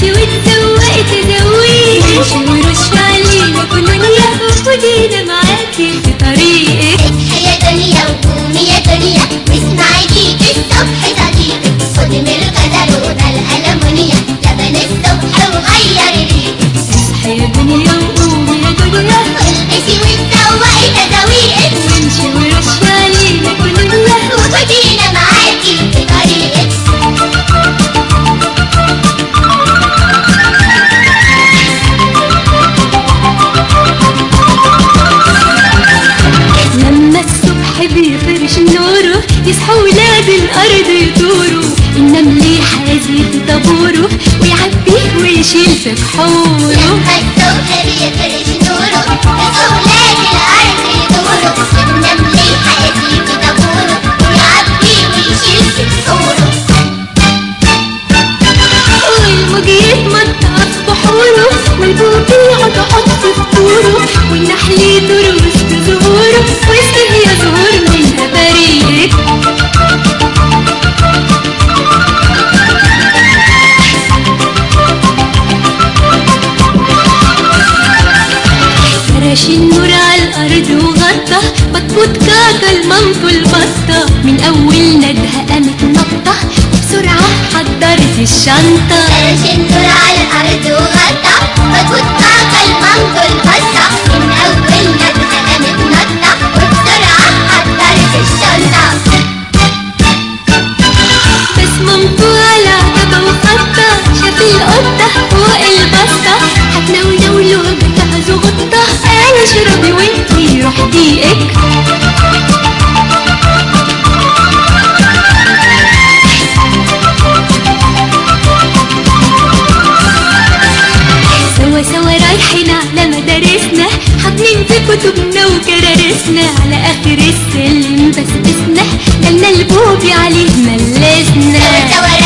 وانتي وتزوقي تزوقي امشي ورش علينا كلنا ودينا معاكي في طريقك اصحي يا دنيا وقومي يا دنيا واسمعي ديك الصبح صديقك خدي من القدر وده الألمونيا لبن الصبح وغيري ريقك اصحي يا دنيا وقومي يا دنيا والبسي وتزوقي تزاويقك وامشي ورش علينا كلنا ودينا معاكي في طريقك لما الصبح بيفرش نوره يصحوا ولاد الارض يدوروا النمل يحازي في طابوره ويعبيه ويشيل في بحوره لما الصبح بيفرش نوره أولاد الأرض يدوروا النمل يحيي في طابوره ويعبي ويشيل في بحوره والموج يتمطع في بحوره والبوق يقعد يحط في فطوره والنحل يدور وسط زهوره واسقيه يا زهور منها بريق فرش النور على الأرض وغطى بطبوط كاكا المامته البطة من أول ندهة قامت نطة وبسرعة حضرت الشنطة فرش النور على الأرض وغطى بكوت كاكا المامتو البطة من أول ندهة قامت نطة وبسرعة حضرت الشنطة بس مامته على عتبة وخطة شاف القطة فوق البسطة هتنونولوها بتاع زغطة قال اشربي وانتي روح دقيقك سوا سوا رايحين على مدارسنا حاطين في كتبنا وكرارسنا على اخر السلم بسبسنا جالنا البوبي عليه ملسنا سوا سوا